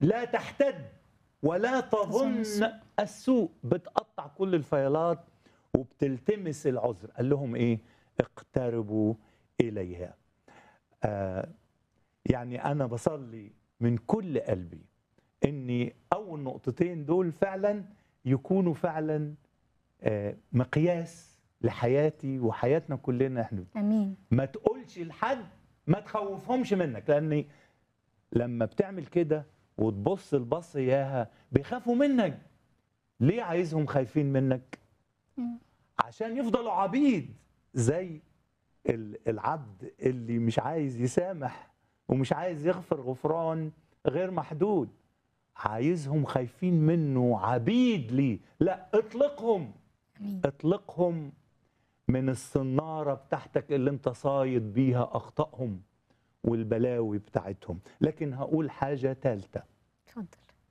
لا تحتد ولا تظن تظن السوء. السوء بتقطع كل الفيلات وبتلتمس العذر قال لهم ايه اقتربوا اليها آه يعني انا بصلي من كل قلبي اني اول نقطتين دول فعلا يكونوا فعلا آه مقياس لحياتي وحياتنا كلنا احنا امين ما تقولش لحد ما تخوفهمش منك لان لما بتعمل كده وتبص البص ياها بيخافوا منك ليه عايزهم خايفين منك مم. عشان يفضلوا عبيد زي ال- العبد اللي مش عايز يسامح ومش عايز يغفر غفران غير محدود عايزهم خايفين منه عبيد ليه لا اطلقهم امين اطلقهم من الصنارة بتاعتك اللي انت صايد بيها أخطائهم والبلاوي بتاعتهم لكن هقول حاجة ثالثة اتفضل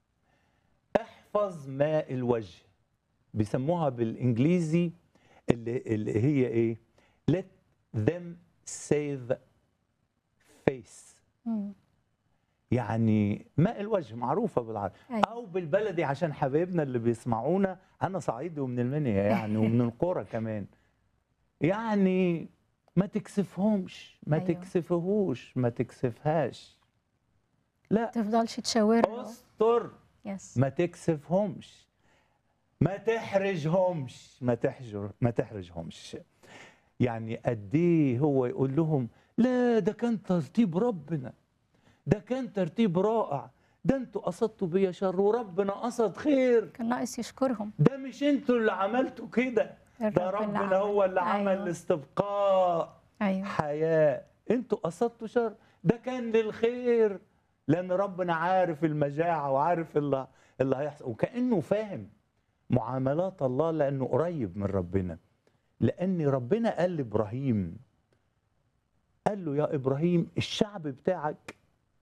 احفظ ماء الوجه بيسموها بالإنجليزي اللي, اللي هي إيه let them save face مم. يعني ماء الوجه معروفة بالعربي أيوة. أو بالبلدي عشان حبايبنا اللي بيسمعونا أنا صعيدي ومن المنيا يعني ومن القرى كمان يعني ما تكسفهمش ما أيوة. تكسفهوش ما تكسفهاش لا تفضلش تشاور له استر يس ما تكسفهمش ما تحرجهمش ما تحجر ما تحرجهمش يعني قد ايه هو يقول لهم لا ده كان ترتيب ربنا ده كان ترتيب رائع ده انتوا قصدتوا بيا شر وربنا قصد خير كان ناقص يشكرهم ده مش انتوا اللي عملتوا كده ده الرب اللي ربنا عمل. هو اللي عمل أيوة. الاستبقاء ايوه حياة انتوا قصدتوا شر ده كان للخير لان ربنا عارف المجاعة وعارف اللي, اللي هيحصل وكأنه فاهم معاملات الله لانه قريب من ربنا لان ربنا قال لابراهيم قال له يا ابراهيم الشعب بتاعك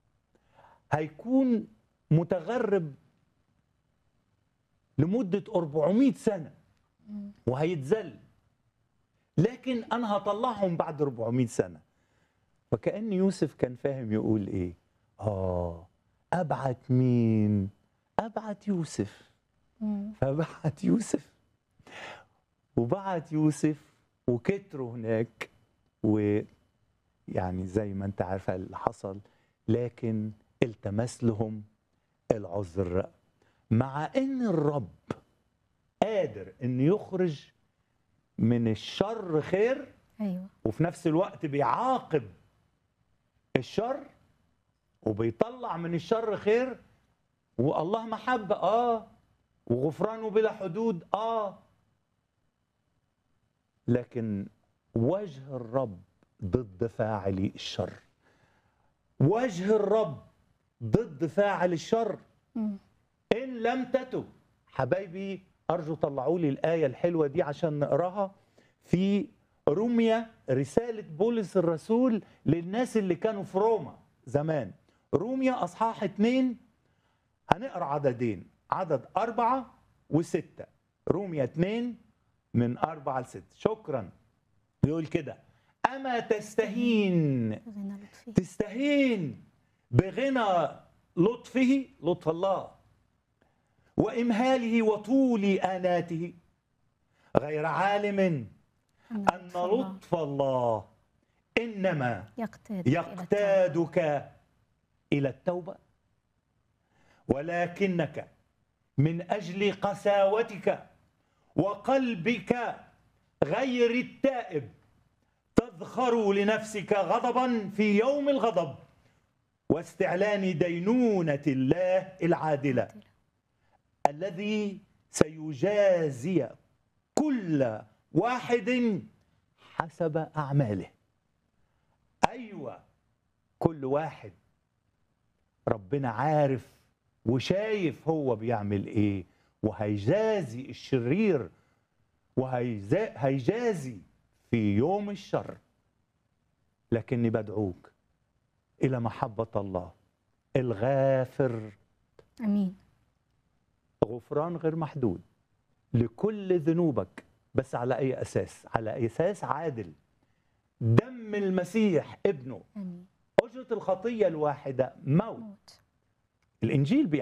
هيكون متغرب لمدة 400 سنة مم. وهيتذل لكن انا هطلعهم بعد 400 سنه فكأن يوسف كان فاهم يقول ايه اه ابعت مين ابعت يوسف مم. فبعت يوسف وبعت يوسف وكتروا هناك ويعني زي ما انت عارفه اللي حصل لكن التمس لهم العذر مع ان الرب قادر ان يخرج من الشر خير ايوه وفي نفس الوقت بيعاقب الشر وبيطلع من الشر خير والله محبة اه وغفرانه بلا حدود اه لكن وجه الرب ضد فاعلي الشر وجه الرب ضد فاعل الشر مم. إن لم تتب حبايبي أرجو طلعوا لي الآية الحلوة دي عشان نقراها في روميا رسالة بولس الرسول للناس اللي كانوا في روما زمان روميا أصحاح اتنين هنقرا عددين عدد أربعة وستة روميا اتنين من أربعة لستة شكرا يقول كده أما تستهين غنى لطفي تستهين بغنى لطفه لطف الله وإمهاله وطول آناته غير عالم أن أن لطف الله إنما يقتاد إلى التوبة. يقتادك إلى التوبة ولكنك من أجل قساوتك وقلبك غير التائب تذخر لنفسك غضبا في يوم الغضب واستعلان دينونة الله العادلة الذي سيجازي كل واحد حسب أعماله أيوة كل واحد ربنا عارف وشايف هو بيعمل ايه وهيجازي الشرير وهيجازي في يوم الشر لكني بدعوك الى محبه الله الغافر امين غفران غير محدود لكل ذنوبك بس على اي اساس على اساس عادل دم المسيح ابنه امين اجره الخطيه الواحده موت موت الانجيل